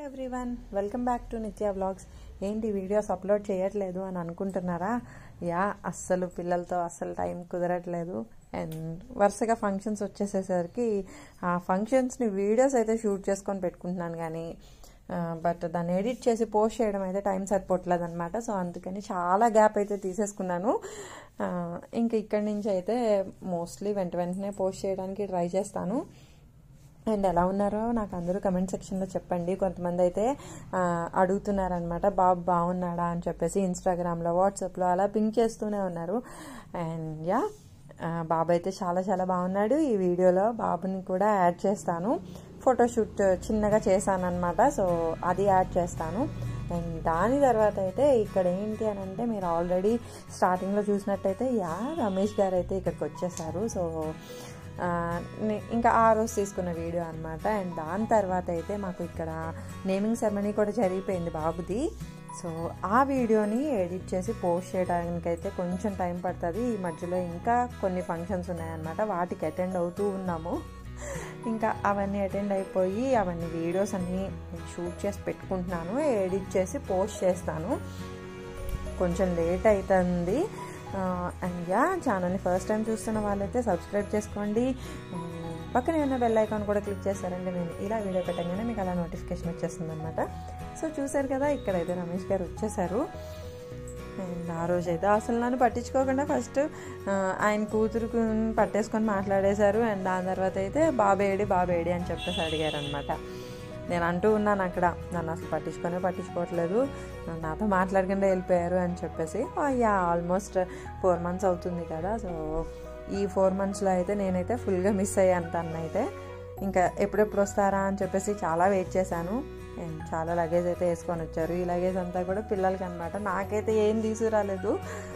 Everyone welcome back to Nithya vlogs ఏంటి videos upload చేయట్లేదు అని అనుకుంటున్నారా యా అస్సలు పిల్లలతో అస్సలు టైం కుదరట్లేదు అండ్ వరుసగా ఫంక్షన్స్ వచ్చేసేసరికి ఆ ఫంక్షన్స్ని వీడియోస్ అయితే షూట్ చేసుకొని పెట్టుకుంటున్నాను కానీ బట్ దాన్ని ఎడిట్ చేసి పోస్ట్ చేయడం అయితే టైం సరిపోవట్లేదు అనమాట సో అందుకని చాలా గ్యాప్ అయితే తీసేసుకున్నాను ఆ, ఇంకా ఇక్కడి నుంచి అయితే మోస్ట్లీ వెంట వెంటనే పోస్ట్ చేయడానికి ట్రై చేస్తాను అండ్ ఎలా ఉన్నారో నాకు అందరూ కమెంట్ సెక్షన్లో చెప్పండి కొంతమంది అయితే ఆ, అడుగుతున్నారనమాట బాబు బాగున్నాడా అని చెప్పేసి ఇన్స్టాగ్రామ్లో వాట్సాప్లో అలా పింక్ చేస్తూనే ఉన్నారు అండ్ యా బాబు అయితే చాలా చాలా బాగున్నాడు ఈ వీడియోలో బాబుని కూడా యాడ్ చేస్తాను ఫోటోషూట్ చిన్నగా చేశాను అనమాట సో అది యాడ్ చేస్తాను అండ్ దాని తర్వాత అయితే ఇక్కడ ఏంటి అని అంటే మీరు ఆల్రెడీ స్టార్టింగ్లో చూసినట్టయితే యా రమేష్ గారు అయితే ఇక్కడికి వచ్చేసారు సో ఆ, నే- ఇంకా ఆ రోజు తీసుకున్న వీడియో అనమాట అండ్ దాని తర్వాత అయితే మాకు ఇక్కడ నేమింగ్ సెరమనీ కూడా జరిగిపోయింది బాబుది సో ఆ వీడియోని ఎడిట్ చేసి పోస్ట్ చేయడానికి అయితే కొంచెం టైం పడుతుంది ఈ మధ్యలో ఇంకా కొన్ని ఫంక్షన్స్ ఉన్నాయన్నమాట వాటికి అటెండ్ అవుతూ ఉన్నాము ఇంకా అవన్నీ అటెండ్ అయిపోయి అవన్నీ వీడియోస్ అన్నీ షూట్ చేసి పెట్టుకుంటున్నాను ఎడిట్ చేసి పోస్ట్ చేస్తాను కొంచెం లేట్ అవుతుంది అండ్ యా ఛానల్ని ఫస్ట్ టైం చూస్తున్న వాళ్ళైతే సబ్స్క్రైబ్ చేసుకోండి And పక్కనే ఉన్న బెల్ ఐకాన్ కూడా క్లిక్ చేస్తారంటే నేను ఇలా వీడియో పెట్టగానే మీకు అలా నోటిఫికేషన్ వచ్చేస్తుంది అనమాట సో చూసారు కదా ఇక్కడైతే రమేష్ గారు వచ్చేసారు అండ్ ఆ రోజు అయితే అసలు నన్ను పట్టించుకోకుండా ఫస్ట్ ఆయన కూతురుకు పట్టేసుకొని మాట్లాడేశారు అండ్ దాని తర్వాత అయితే బాబేడి బాబేడి అని చెప్పేసి అడిగారు అనమాట నేను అంటూ ఉన్నాను అక్కడ నన్ను అసలు పట్టించుకొనే పట్టించుకోవట్లేదు నాతో మాట్లాడకుండా వెళ్ళిపోయారు అని చెప్పేసి యా ఆల్మోస్ట్ ఫోర్ మంత్స్ అవుతుంది కదా సో ఈ ఫోర్ మంత్స్లో అయితే నేనైతే ఫుల్గా మిస్ అయ్యాను తనైతే ఇంకా ఎప్పుడెప్పుడు వస్తారా అని చెప్పేసి చాలా వెయిట్ చేశాను అండ్ చాలా లగేజ్ అయితే వేసుకొని వచ్చారు ఈ లగేజ్ అంతా కూడా పిల్లలకి అనమాట నాకైతే ఏం తీసుకురాలేదు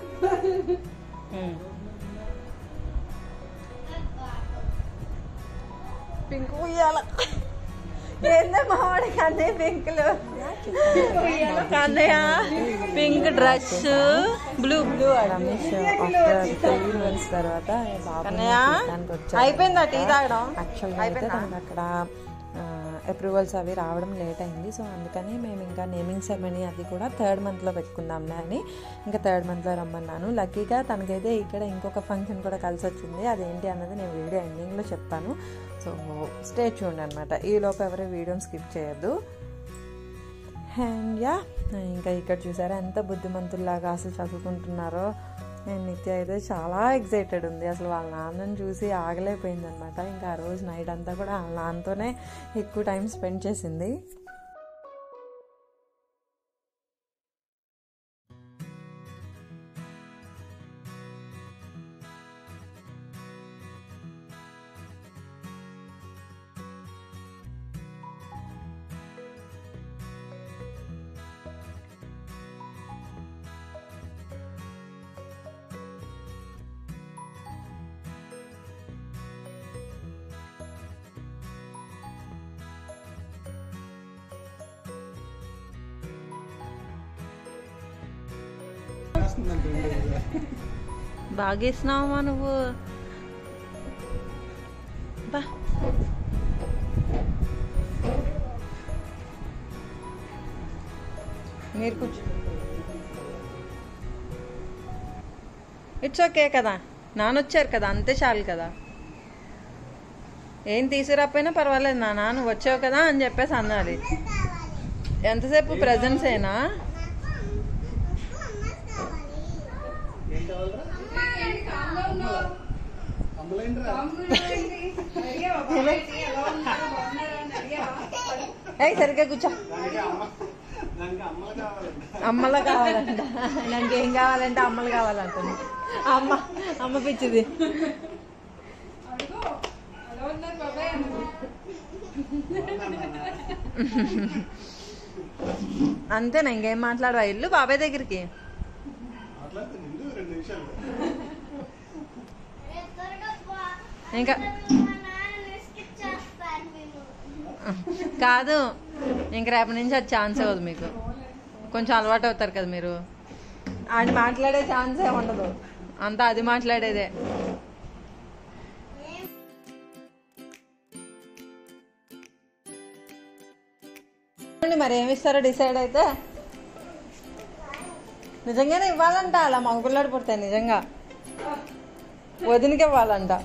పింక్ ఉయ్యాల ఏందే మావాడి కన్నయ్య పింకులు Kannayya pink dress blue blue Ramesh after three months తర్వాత బాబు అయిపోయిందా టీ తాగడం యాక్చువల్గా అయితే తనకు అక్కడ అప్రూవల్స్ అవి రావడం లేట్ అయింది సో అందుకని మేము ఇంకా నేమింగ్ సెరమనీ అది కూడా థర్డ్ మంత్లో పెట్టుకుందాంలే అని ఇంకా థర్డ్ మంత్లో రమ్మన్నాను లక్కీగా తనకైతే ఇక్కడ ఇంకొక ఫంక్షన్ కూడా కలిసి వచ్చింది అదేంటి అన్నది నేను వీడియో ఎండింగ్లో చెప్తాను సో స్టే చూడండి అనమాట ఈలోపు ఎవరు వీడియోని స్కిప్ చేయొద్దు అండ్ యా ఇంకా ఇక్కడ చూసారా ఎంత బుద్ధిమంతుల్లాగా అసలు చదువుకుంటున్నారో నేను నిత్య అయితే చాలా ఎగ్జైటెడ్ ఉంది అసలు వాళ్ళ నాన్నని చూసి ఆగలేకపోయింది అనమాట ఇంకా ఆ రోజు నైట్ అంతా కూడా వాళ్ళ నాన్నతోనే ఎక్కువ టైం స్పెండ్ చేసింది బాగేసినావా నువ్వు బా మీరు కూర్చో ఇట్స్ ఓకే కదా నానొచ్చారు కదా అంతే చాలు కదా ఏం తీసుకురాకపోయినా పర్వాలేదు నా నాన్న వచ్చావు కదా అని చెప్పేసి అన్నది ఎంతసేపు ప్రజెన్స్ అయినా ఏ సరిగ్గా కూర్చో అమ్మలు కావాలంట నాకు ఏం కావాలంటే అమ్మలు కావాలంటుంది అమ్మ అమ్మ పిచ్చిది అంతేనా ఇంకేం మాట్లాడవా ఇల్లు బాబాయ్ దగ్గరికి ఇంకా కాదు ఇంక రేపటి నుంచి అది ఛాన్స్ ఇవ్వదు మీకు కొంచెం అలవాటు అవుతారు కదా మీరు ఆయన మాట్లాడే ఛాన్సే ఉండదు అంతా అది మాట్లాడేదే చూడండి మరి ఏమి ఇస్తారో డిసైడ్ అయితే నిజంగానే ఇవ్వాలంట అలా మగపిల్లడు పుడతాయి నిజంగా వదినకి ఇవ్వాలంట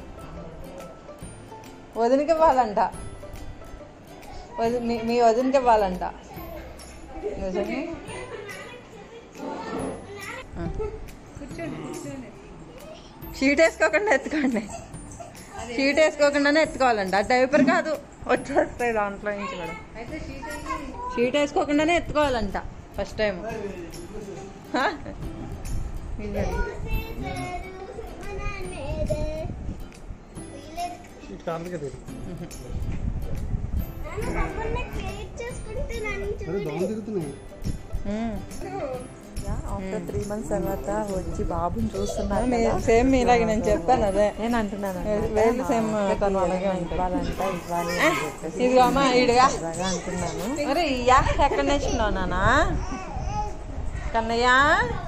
వదినకి ఇవ్వాలంట వది మీ మీ వదినకి ఇవ్వాలంట నిజంగా షీట్ వేసుకోకుండా ఎత్తుకోండి షీట్ వేసుకోకుండానే ఎత్తుకోవాలంట ఆ డైపర్ కాదు వచ్చేస్తాయి దాంట్లో నుంచి కూడా షీట్ వేసుకోకుండానే ఎత్తుకోవాలంట ఫస్ట్ టైం ఇట్లా అందుకే తెలియదు అరే దోమ తిరుగుతున్నాయి ఆఫ్టర్ త్రీ మంత్స్ తర్వాత వచ్చి బాబుని చూస్తున్నాను సేమ్ మీలాగే నేను చెప్పాను అదే నేను అంటున్నాను వేలు సేమ్ తను అలాగే ఉంటుంది ఇవ్వాలంట ఇవ్వాలి అని చెప్పేసి ఇదిగో అమ్మా ఈడుగా సరదాగా అంటున్నాను మరి ఇయ్యా ఎక్కడ నేర్చుకున్నావు నాన్న కన్నయ్య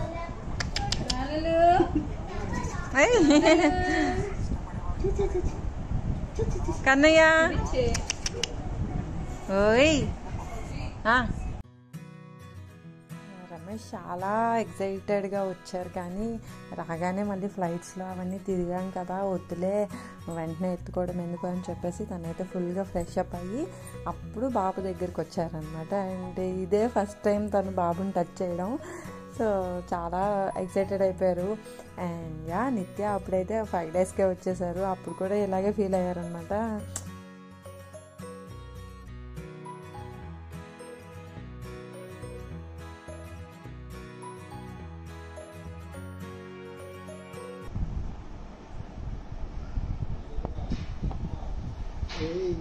ఏయ్. కన్నయ్య ఓయ్ ఆ. రమేష్ చాలా ఎగ్జైటెడ్గా వచ్చారు కానీ రాగానే మళ్ళీ ఫ్లైట్స్లో అవన్నీ తిరిగాం కదా వద్దులే వెంటనే ఎత్తుకోవడం ఎందుకు అని చెప్పేసి తనైతే ఫుల్గా ఫ్రెష్ అప్ అయ్యి అప్పుడు బాబు దగ్గరికి వచ్చారనమాట అండ్ ఇదే ఫస్ట్ టైం తను బాబుని టచ్ చేయడం సో చాలా ఎక్సైటెడ్ అయిపోయారు అండ్ యా నిత్య అప్పుడైతే ఫైవ్ డేస్కే వచ్చేసారు అప్పుడు కూడా ఇలాగే ఫీల్ అయ్యారనమాట ఏయ్,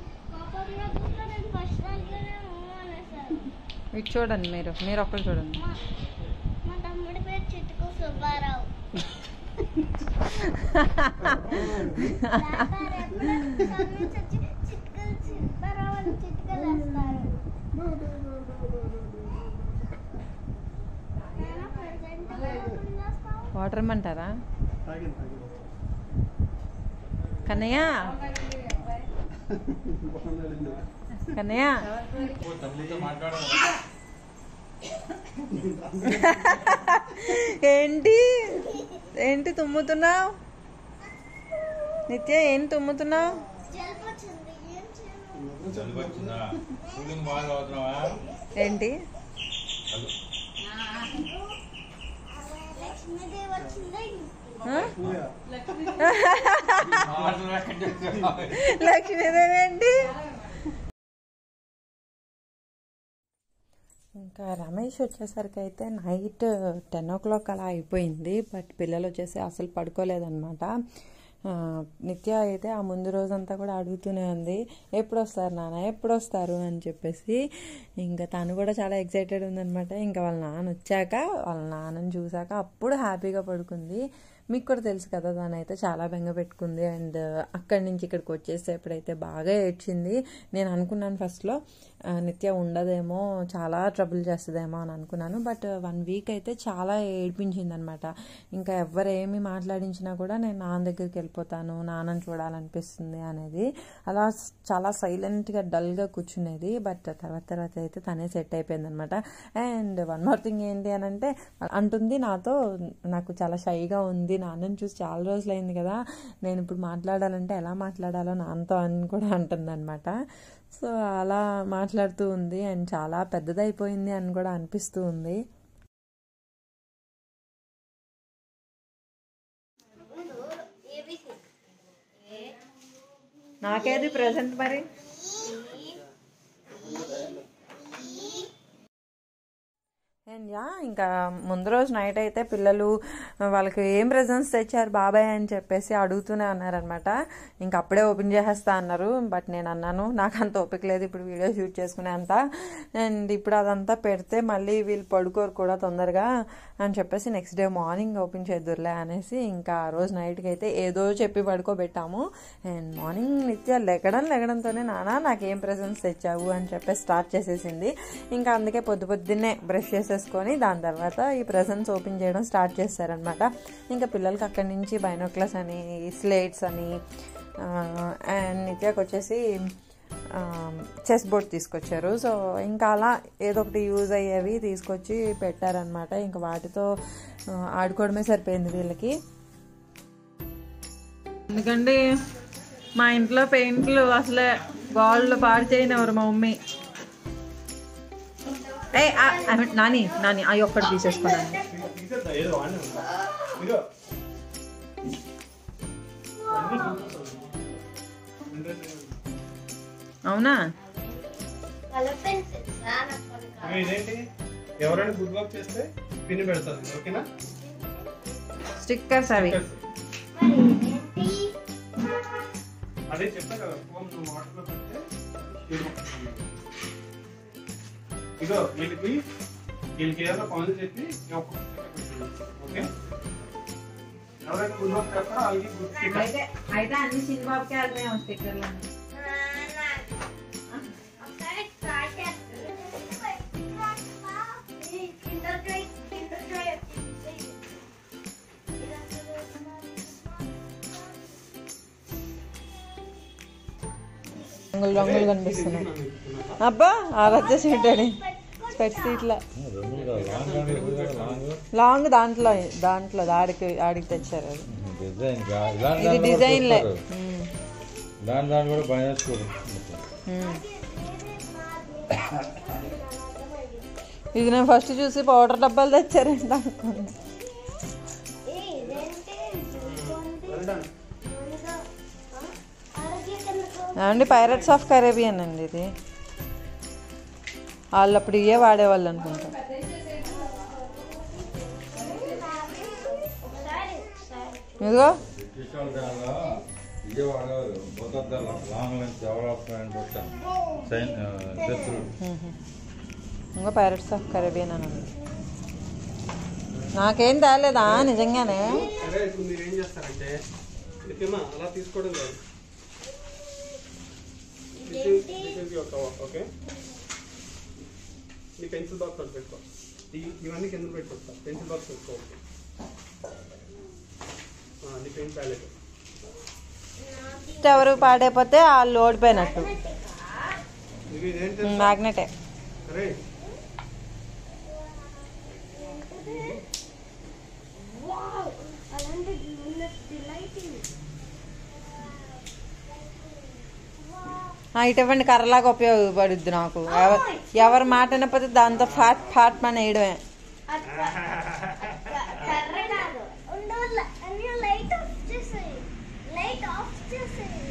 ఇటు చూడండి మీరు మీరు ఒక్కరు చూడండి మా తమ్ముడి పేరు చిట్టుకు సుబ్బారావు వ్యాపారం ఎప్పుడు చదివి చచ్చి చిట్కలు సుబ్బారావు అని చిట్కలు వేస్తారు నేను ప్రజెంట్ ఎప్పుడు చేస్తావు వాటర్ ఇమ్మంటారా తాగింది తాగింది కన్నయ్య బాగున్నాడండి కన్నయ్య ఏంటి ఏంటి తుమ్ముతున్నావు నిత్య ఏం తుమ్ముతున్నావు జలుబు వచ్చింది ఏం చేయను జలుబు వచ్చిందా కూలింగ్ బాగా అవుతున్నావా ఏంటి లక్ష్మీదేవి వచ్చిందా ఆ? ఊయా. మాటలు ఎక్కడ చెప్తున్నావు? లక్ష్మీదేవి ఏంటి ఇంకా రమేష్ వచ్చేసరికి అయితే నైట్ టెన్ ఓ క్లాక్ అలా అయిపోయింది బట్ పిల్లలు వచ్చేసి అసలు పడుకోలేదన్నమాట ఆ, నిత్య అయితే ఆ ముందు రోజంతా కూడా అడుగుతూనే ఉంది ఎప్పుడు వస్తారు నాన్న ఎప్పుడు వస్తారు అని చెప్పేసి ఇంకా తను కూడా చాలా ఎక్సైటెడ్ ఉందనమాట ఇంకా వాళ్ళ నాన్న వచ్చాక వాళ్ళ నాన్నని చూసాక అప్పుడు హ్యాపీగా పడుకుంది మీకు కూడా తెలుసు కదా తనైతే చాలా బెంగ పెట్టుకుంది అండ్ అక్కడి నుంచి ఇక్కడికి వచ్చేసేపుడైతే బాగా ఏడ్చింది నేను అనుకున్నాను ఫస్ట్లో ఆ, నిత్య ఉండదేమో చాలా ట్రబుల్ చేస్తుందేమో అని అనుకున్నాను బట్ వన్ వీక్ అయితే చాలా ఏడ్పించింది అనమాట ఇంకా ఎవరు ఏమి మాట్లాడించినా కూడా నేను నాన్న దగ్గరికి వెళ్ళిపోతాను నాన్నని చూడాలనిపిస్తుంది అనేది అలా స్- చాలా సైలెంట్గా డల్గా కూర్చునేది బట్ తర్వాత తర్వాత అయితే తనే సెట్ అయిపోయింది అనమాట అండ్ వన్ మోర్ థింగ్ ఏంటి అని అంటే అంటుంది నాతో నాకు చాలా షైగా ఉంది నాన్నని చూసి చాలా రోజులు అయింది కదా నేను ఇప్పుడు మాట్లాడాలంటే ఎలా మాట్లాడాలో నాన్నతో అని కూడా అంటుంది అనమాట సో అలా మాట్లాడుతూ ఉంది అండ్ చాలా పెద్దదైపోయింది అని కూడా అనిపిస్తూ ఉంది నాకేది ప్రెసెంట్ మరి అండ్ యా ఇంకా ముందు రోజు నైట్ అయితే పిల్లలు వాళ్ళకి ఏం ప్రెజెంట్స్ తెచ్చారు బాబాయ్ అని చెప్పేసి అడుగుతూనే ఉన్నారనమాట ఇంకా అప్పుడే ఓపెన్ చేసేస్తా అన్నారు బట్ నేను అన్నాను నాకు అంత ఓపిక లేదు ఇప్పుడు వీడియో షూట్ చేసుకునే అంత అండ్ ఇప్పుడు అదంతా పెడితే మళ్ళీ వీళ్ళు పడుకోరు కూడా తొందరగా అని చెప్పేసి నెక్స్ట్ డే మార్నింగ్ ఓపెన్ చేద్దురులే అనేసి ఇంకా ఆ రోజు నైట్కి అయితే ఏదో చెప్పి పడుకోబెట్టాము అండ్ మార్నింగ్ నిత్య లెగడం లెగడంతోనే నానా నాకేం ప్రెజెంట్స్ తెచ్చావు అని చెప్పేసి స్టార్ట్ చేసేసింది ఇంకా అందుకే పొద్దు పొద్దున్నే బ్రష్ చేసేసుకొని దాని తర్వాత ఈ ప్రెజెంట్స్ ఓపెన్ చేయడం స్టార్ట్ చేస్తారనమాట ఇంకా పిల్లలకి అక్కడి నుంచి బైనోక్లస్ అని స్లేట్స్ అని అండ్ నిత్యకు వచ్చేసి చెస్ బోర్డ్ తీసుకొచ్చారు సో ఇంకా అలా ఏదో ఒకటి యూజ్ అయ్యేవి తీసుకొచ్చి పెట్టారనమాట ఇంకా వాటితో ఆ, ఆడుకోవడమే సరిపోయింది వీళ్ళకి ఎందుకంటే మా ఇంట్లో పెయింట్లు అసలే గోళ్ళు పాడు చేయనివ్వరు మా మమ్మీ ఏ ఆ, I mean, నాని నాని అవి ఒక్కటి తీసేసుకున్నాను తీసేద్దా ఏదో వాడినే ఉందా ఇదిగో అవునా కలర్ పెన్సిల్స్ నాకు ఇగో ఇదేంటి ఎవరైనా గుడ్ వర్క్ చేస్తే పిన్ పెడతాను ఓకేనా స్టిక్కర్స్ అవి మరి ఏంటి అదే చెప్పా కదా ఫోన్ నువ్వు వాటర్లో పెడితే తీరిపోతుంది. ఇగో వీళ్ళకి వీళ్ళకి ఏదైనా పనులు చెప్పి ఈ ఒక్క sticker పెట్టేయండి. ఓకే ఎవరైనా గుడ్ వర్క్ చేస్తారో వాళ్ళకి గుడ్ స్టిక్కర్ అయితే అయితే అన్ని చిన్నబాబుకే వెళ్తాయి స్టిక్కర్లు ఒకసారి ట్రై చేస్తాను కిండర్ ట్రై కిండర్ ట్రై రంగులు రంగులు కనిపిస్తున్నాయి అబ్బా ఆరాధ్య చూడండి స్పెట్స్ ఇట్లా రెండు కాదు, లాంగ్ అంటే ఇప్పుడు కాదు, లాంగ్ లాంగ్ దాంట్లో దాంట్లో ఆడికి ఆడికి తెచ్చారు అది డిజైన్ కా- ఇలాంటి ఇది దాంట్లో కూడా డిజైన్లే చూస్తారు. దాని దాన్ని కూడా బాగా చేసుకోరు ఇది నేను ఫస్ట్ చూసి పౌడర్ డబ్బాలు తెచ్చారంట అనుకున్నా ఇదేంటి చూసుకోండి ఆరోగ్య కిందకు ఏమండి పైరట్స్ ఆఫ్ కరేబియన్ అండి ఇది వాళ్ళు అప్పుడు ఇవే వాడేవాళ్ళు అనుకుంటా ఒకసారి ఒకసారి ఇదిగో బ్రిటిష్ వాళ్ళ దానిలో విజయవాడ బొద్ద లాంగ్ లెన్స్ డెవలప్ అని పెట్టాను సైన్ డ్రెస్సులు ఇంకో పైరట్స్ ఆఫ్ కరేబియన్ అని ఉంది నాకేం తేలేదా నిజంగానే అదే ఇప్పుడు మీరు ఏం చేస్తారంటే ఓకేమా అలా తీసుకోవడం లేదు This is- this is your cover, okay? నీ పెన్సిల్ బాక్స్ ఒకటి పెట్టుకో ఈ- ఇవన్నీ కింద పెట్టుకోవచ్చు పెన్సిల్ బాక్స్ పెట్టుకోవచ్చు ఆ, నీ పెన్ ప్యాలెట్ ఎవరు పాడైపోతే వాళ్ళు ఓడిపోయినట్టు ఇది ఇదేంటి మ్యాగ్నెటే అరే వావ్ అలాంటి డిలైటింగ్ ఆ, ఇటు ఇవ్వండి కర్రలాగా ఉపయోగపడుద్ది నాకు ఎవరు ఎవరి మాట వినకపోతే దాంతో ఫ్యాట్ ఫ్యాట్ మన వేయడమే కర్ర కాదు ఉండు అన్ని లైట్ ఆఫ్ చేసేయి లైట్ ఆఫ్ చేసేయి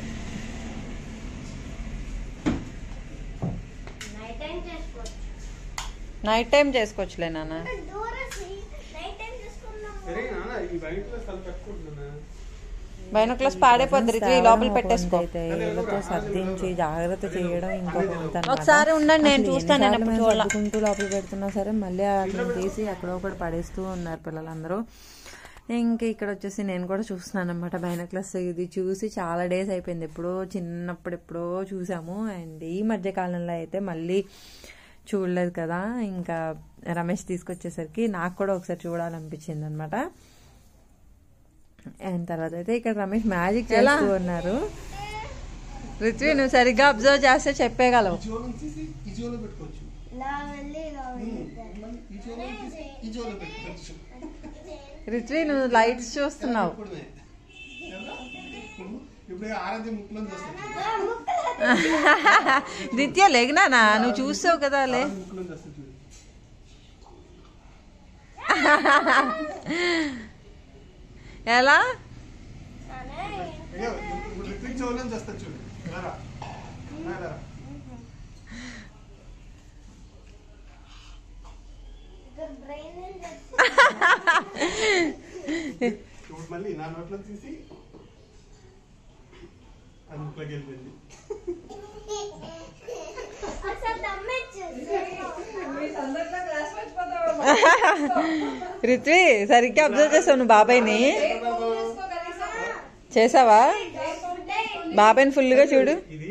నైట్ టైం చేసుకోవచ్చు నైట్ టైం చేసుకోవచ్చులే నాన్న దూరసి నైట్ టైం చేసుకున్నాము సరే నాన్న ఈ బయటలో చాలా పెట్టుకుంటున్నా బైనోక్లస్ పాడైపోద్ది రిత్వి లోపల పెట్టేసుకో సర్దించి జాగ్రత్త చేయడం ఇంకొక ఒకసారి ఉండండి నేను చూస్తాను నేను ఎప్పుడు చూడాలి సర్దుకుంటూ లోపల పెడుతున్నా సరే మళ్ళీ అట్లా తీసి ఎక్కడో ఒకటి పడేస్తూ ఉన్నారు పిల్లలందరూ ఇంక ఇక్కడ వచ్చేసి నేను కూడా చూస్తున్నాను అనమాట బైనోక్లస్ ఇది చూసి చాలా డేస్ అయిపోయింది ఎప్పుడో చిన్నప్పుడు ఎప్పుడో చూసాము అండ్ ఈ మధ్య కాలంలో అయితే మళ్ళీ చూడలేదు కదా ఇంకా రమేష్ తీసుకొచ్చేసరికి నాకు కూడా ఒకసారి చూడాలనిపించింది అనమాట అండ్ తర్వాత అయితే ఇక్కడ రమేష్ మ్యాజిక్ చేస్తూ ఉన్నారు రిత్వి నువ్వు సరిగ్గా అబ్జర్వ్ చేస్తే చెప్పేయగలవు ఈ జోలో తీసి ఈ జోలో పెట్టుకోవచ్చు ఇలా వెళ్ళి ఇలా వెళ్ళి ఈ జోలో తీసి ఈ జోలో పెట్టుకోవచ్చు రిత్వి నువ్వు లైట్స్ చూస్తున్నావు ఇప్పుడే. ఎలా? ఇప్పుడు ఆరాధ్య ముక్కులో చేస్తాను దిత్య లేగినానా నువ్వు చూస్తావు కదా లే ముక్కులో చేస్తాను చూడు ఎలా అయ్యో, ఇప్పుడు రిత్విక్ జోలో చేస్తాను చూడు ఎలా రా? ఎలా రా? బ్రెయిన్ ఇప్పుడు మళ్ళీ నా నోట్లో తీసి అది ముక్కులోకి వెళ్ళిపోయింది అసలు దమ్మేచ్చు రిత్వి సరిగ్గా అబ్జర్వ్ చేసావు నువ్వు బాబాయ్ని చేసావా బాబాయ్ని ఫుల్గా చూడు ఇది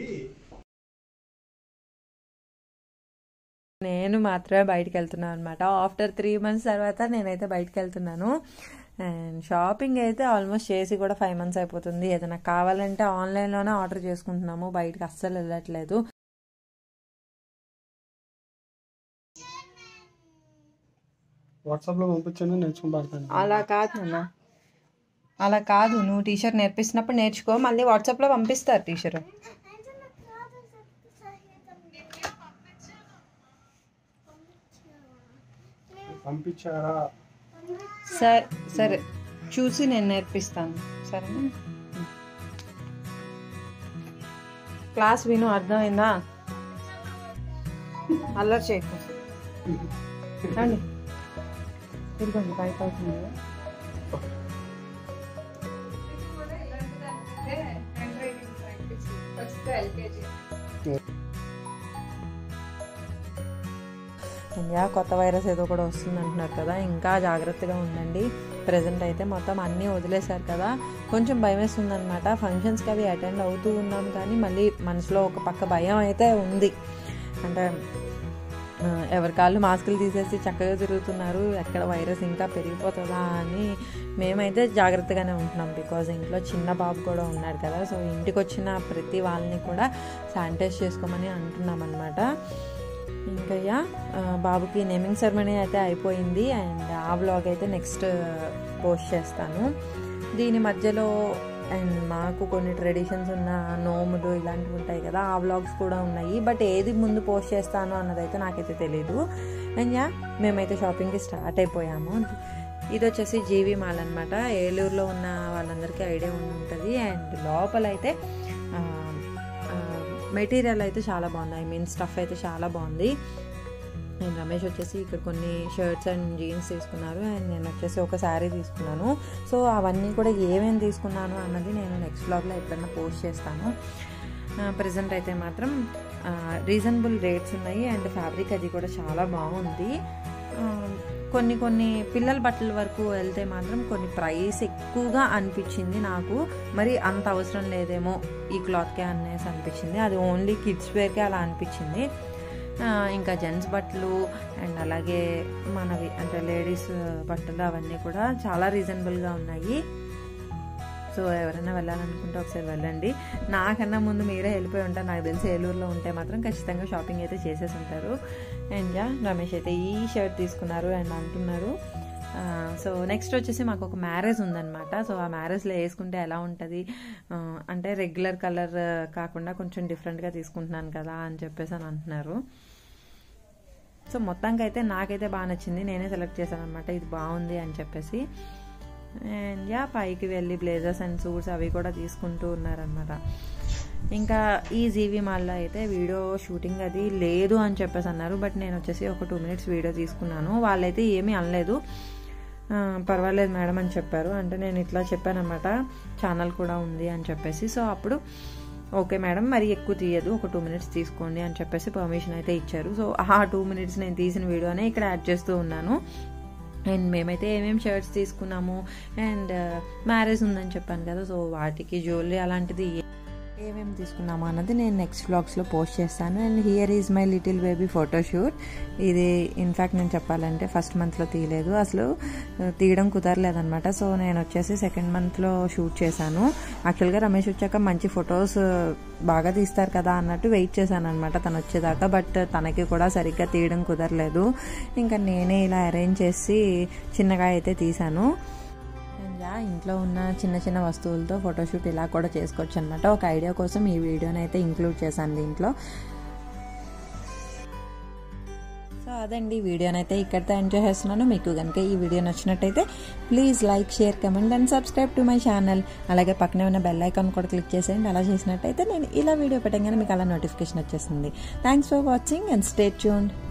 నేను మాత్రమే బయటికి వెళ్తున్నాను అనమాట ఆఫ్టర్ త్రీ మంత్స్ తర్వాత నేనైతే బయటికి వెళ్తున్నాను అండ్ షాపింగ్ అయితే ఆల్మోస్ట్ చేసి కూడా ఫైవ్ మంత్స్ అయిపోతుంది ఏదైనా కావాలంటే ఆన్లైన్లోనే ఆర్డర్ చేసుకుంటున్నాము బయటికి అస్సలు వెళ్ళట్లేదు వాట్సాప్లో పంపించండి నేర్చుకుని పడతాను అలా కాదు నాన్న అలా కాదు నువ్వు టీషర్ట్ నేర్పిస్తున్నప్పుడు నేర్చుకో మళ్ళీ వాట్సాప్లో పంపిస్తారు టీషర్ట్ పంపించారా సరే సరే చూసి నేను నేర్పిస్తాను సరేనా క్లాస్ విను అర్థమైందా అల్లరి చేయకు రండి ఇదిగోండి బయట అవుతుంది ఇండియా కొత్త వైరస్ ఏదో కూడా వస్తుంది అంటున్నారు కదా ఇంకా జాగ్రత్తగా ఉండండి ప్రజెంట్ అయితే మొత్తం అన్నీ వదిలేశారు కదా కొంచెం భయం వేస్తుంది అనమాట ఫంక్షన్స్కి అవి అటెండ్ అవుతూ ఉన్నాం కానీ మళ్ళీ మనసులో ఒక పక్క భయం అయితే ఉంది అంటే ఆ, ఎవరి కాళ్ళు మాస్కులు తీసేసి చక్కగా తిరుగుతున్నారు ఎక్కడ వైరస్ ఇంకా పెరిగిపోతుందా అని మేమైతే జాగ్రత్తగానే ఉంటున్నాం బికాజ్ ఇంట్లో చిన్న బాబు కూడా ఉన్నాడు కదా సో ఇంటికి వచ్చిన ప్రతి వాళ్ళని కూడా శానిటైజ్ చేసుకోమని అంటున్నాం అనమాట ఇంకా యా, ఆ, బాబుకి నేమింగ్ సెరమనీ అయితే అయిపోయింది అండ్ ఆ వ్లాగ్ అయితే నెక్స్ట్ పోస్ట్ చేస్తాను దీని మధ్యలో అండ్ మాకు కొన్ని ట్రెడిషన్స్ ఉన్న నోములు ఇలాంటివి ఉంటాయి కదా ఆ వ్లాగ్స్ కూడా ఉన్నాయి బట్ ఏది ముందు పోస్ట్ చేస్తాను అన్నదైతే నాకైతే తెలియదు అండ్ యా మేమైతే షాపింగ్కి స్టార్ట్ అయిపోయాము ఇది వచ్చేసి జీవి మాల్ అనమాట ఏలూరులో ఉన్న వాళ్ళందరికీ ఐడియా ఉండి ఉంటుంది అండ్ లోపలైతే ఆ, మెటీరియల్ అయితే చాలా బాగుంది ఐ మీన్ స్టఫ్ అయితే చాలా బాగుంది నేను రమేష్ వచ్చేసి ఇక్కడ కొన్ని షర్ట్స్ అండ్ జీన్స్ తీసుకున్నారు అండ్ నేను వచ్చేసి ఒక శారీ తీసుకున్నాను సో అవన్నీ కూడా ఏమేమి తీసుకున్నాను అన్నది నేను నెక్స్ట్ బ్లాగ్లో ఎప్పుడన్నా పోస్ట్ చేస్తాను ప్రజెంట్ అయితే మాత్రం రీజనబుల్ రేట్స్ ఉన్నాయి అండ్ ఫ్యాబ్రిక్ అది కూడా చాలా బాగుంది ఆ, కొన్ని కొన్ని పిల్లల బట్టల వరకు వెళ్తే మాత్రం కొన్ని ప్రైస్ ఎక్కువగా అనిపించింది నాకు మరి అంత అవసరం లేదేమో ఈ క్లాత్కే అనేసి అనిపించింది అది ఓన్లీ కిడ్స్ వేర్కే అలా అనిపించింది ఆ, ఇంకా జెంట్స్ బట్టలు అండ్ అలాగే మనవి అంటే లేడీస్ బట్టలు అవన్నీ కూడా చాలా రీజనబుల్గా ఉన్నాయి సో ఎవరైనా వెళ్ళాలనుకుంటే ఒకసారి వెళ్ళండి నాకన్నా ముందు మీరే వెళ్ళిపోయి ఉంటారు నాకు తెలిసి ఏలూరులో ఉంటే మాత్రం ఖచ్చితంగా షాపింగ్ అయితే చేసేసి ఉంటారు అండ్ యా రమేష్ అయితే ఈ షర్ట్ తీసుకున్నారు అండ్ అంటున్నారు ఆ, సో నెక్స్ట్ వచ్చేసి మాకు ఒక మ్యారేజ్ ఉందన్నమాట సో ఆ మ్యారేజ్లో వేసుకుంటే ఎలా ఉంటుంది ఆ, అంటే రెగ్యులర్ కలర్ కాకుండా కొంచెం డిఫరెంట్గా తీసుకుంటున్నాను కదా అని చెప్పేసి అని అంటున్నారు సో మొత్తానికి అయితే నాకైతే బాగా నచ్చింది నేనే సెలెక్ట్ చేశాను అనమాట ఇది బాగుంది అని చెప్పేసి అండ్ యా పైకి వెళ్ళి బ్లేజర్స్ అండ్ సూట్స్ అవి కూడా తీసుకుంటూ ఉన్నారనమాట ఇంకా ఈ జీవి మాల్లో అయితే వీడియో షూటింగ్ అది లేదు అని చెప్పేసి అన్నారు బట్ నేను వచ్చేసి ఒక టూ మినిట్స్ వీడియో తీసుకున్నాను వాళ్ళైతే ఏమీ అనలేదు ఆ, పర్వాలేదు మేడం అని చెప్పారు అంటే నేను ఇట్లా చెప్పానమాట ఛానల్ కూడా ఉంది అని చెప్పేసి సో అప్పుడు ఓకే మేడం మరి ఎక్కువ తీయదు ఒక టూ మినిట్స్ తీసుకోండి అని చెప్పేసి పర్మిషన్ అయితే ఇచ్చారు సో ఆ టూ మినిట్స్ నేను తీసిన వీడియోనే ఇక్కడ యాడ్ చేస్తూ ఉన్నాను అండ్ మేమైతే ఏమేమి షర్ట్స్ తీసుకున్నాము అండ్ మ్యారేజ్ ఉందని చెప్పాను కదా సో వాటికి జ్యువెలరీ అలాంటిది ఏ- ఏమేమి తీసుకున్నాము అన్నది నేను నెక్స్ట్ వ్లాగ్స్లో పోస్ట్ చేస్తాను and here is my little baby photoshoot ఇది ఇన్ఫ్యాక్ట్ నేను చెప్పాలంటే ఫస్ట్ మంత్లో తీయలేదు అసలు ఆ, తీయడం కుదరలేదనమాట సో నేను వచ్చేసి సెకండ్ మంత్లో షూట్ చేశాను యాక్చువల్గా రమేష్ వచ్చాక మంచి ఫొటోస్ బాగా తీస్తారు కదా అన్నట్టు వెయిట్ చేశాను అనమాట తను వచ్చేదాకా బట్ తనకి కూడా సరిగ్గా తీయడం కుదరలేదు ఇంకా నేనే ఇలా అరేంజ్ చేసి చిన్నగా అయితే తీశాను అండ్ యా ఇంట్లో ఉన్న చిన్న చిన్న వస్తువులతో ఫోటోషూట్ ఇలా కూడా చేసుకోవచ్చు అనమాట ఒక ఐడియా కోసం ఈ వీడియోని అయితే ఇంక్లూడ్ చేశాను దీంట్లో సో అదండి వీడియోని అయితే ఇక్కడితో ఎంజాయ్ చేస్తున్నాను మీకు కనుక ఈ వీడియో నచ్చినట్టయితే please like share comment and subscribe to my channel అలాగే పక్కనే ఉన్న బెల్ ఐకాన్ కూడా క్లిక్ చేసేయండి అలా చేసినట్టయితే నేను ఇలా వీడియో పెట్టగానే మీకు అలా నోటిఫికేషన్ వచ్చేస్తుంది thanks for watching and stay tuned